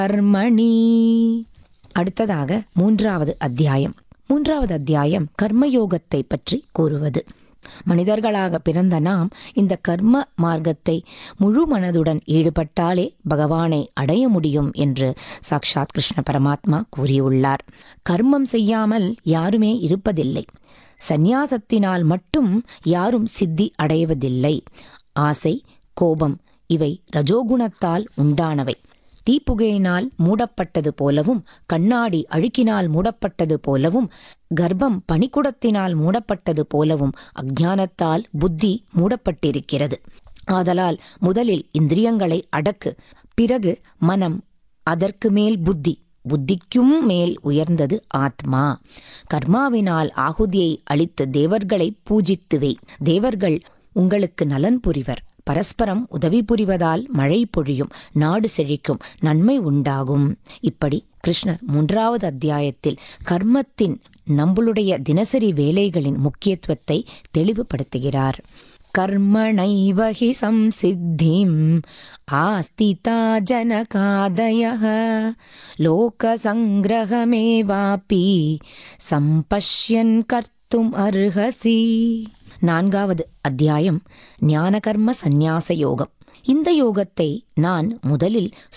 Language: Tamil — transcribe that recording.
கர்மணி அடுத்ததாக மூன்றாவது அத்தியாயம் மூன்றாவது அத்தியாயம் கர்மயோகத்தை பற்றி கூறுவது மனிதர்களாக பிறந்த நாம் இந்த கர்ம மார்க்கத்தை முழு மனதுடன் ஈடுபட்டாலே பகவானை அடைய முடியும் என்று சாக்ஷாத் கிருஷ்ண பரமாத்மா கூறியுள்ளார் கர்மம் செய்யாமல் யாருமே இருப்பதில்லை சந்நியாசத்தினால் மட்டும் யாரும் சித்தி அடைவதில்லை ஆசை கோபம் இவை ரஜோகுணத்தால் உண்டானவை தீப்புகையினால் மூடப்பட்டது போலவும் கண்ணாடி அழுக்கினால் மூடப்பட்டது போலவும் கர்ப்பம் பனிக்குடத்தினால் மூடப்பட்டது போலவும் அஞ்ஞானத்தால் புத்தி மூடப்பட்டிருக்கிறது ஆதலால் முதலில் இந்திரியங்களை அடக்கு பிறகு மனம் அதற்கு மேல் புத்தி புத்திக்கும் மேல் உயர்ந்தது ஆத்மா கர்மாவினால் ஆகுதியை அளித்து தேவர்களை பூஜித்துவை தேவர்கள் உங்களுக்கு நலன் புரிவர் பரஸ்பரம் உதவி புரிவதால் மழை பொழியும் நாடு செழிக்கும் நன்மை உண்டாகும் இப்படி கிருஷ்ணர் மூன்றாவது அத்தியாயத்தில் கர்மத்தின் நம்மளுடைய தினசரி வேலைகளின் முக்கியத்துவத்தை தெளிவுபடுத்துகிறார் கர்மணைவ ஹி சம்சித்திம் ஆஸ்திதா ஜனகாதயः லோகசங்கிரகமேவாபி சம்பஷ்யன் கர்த்தும் அர்ஹசி நான்காவது அத்தியாயம் ஞானகர்ம சந்நியாச யோகம் இந்த யோகத்தை நான் முதலில்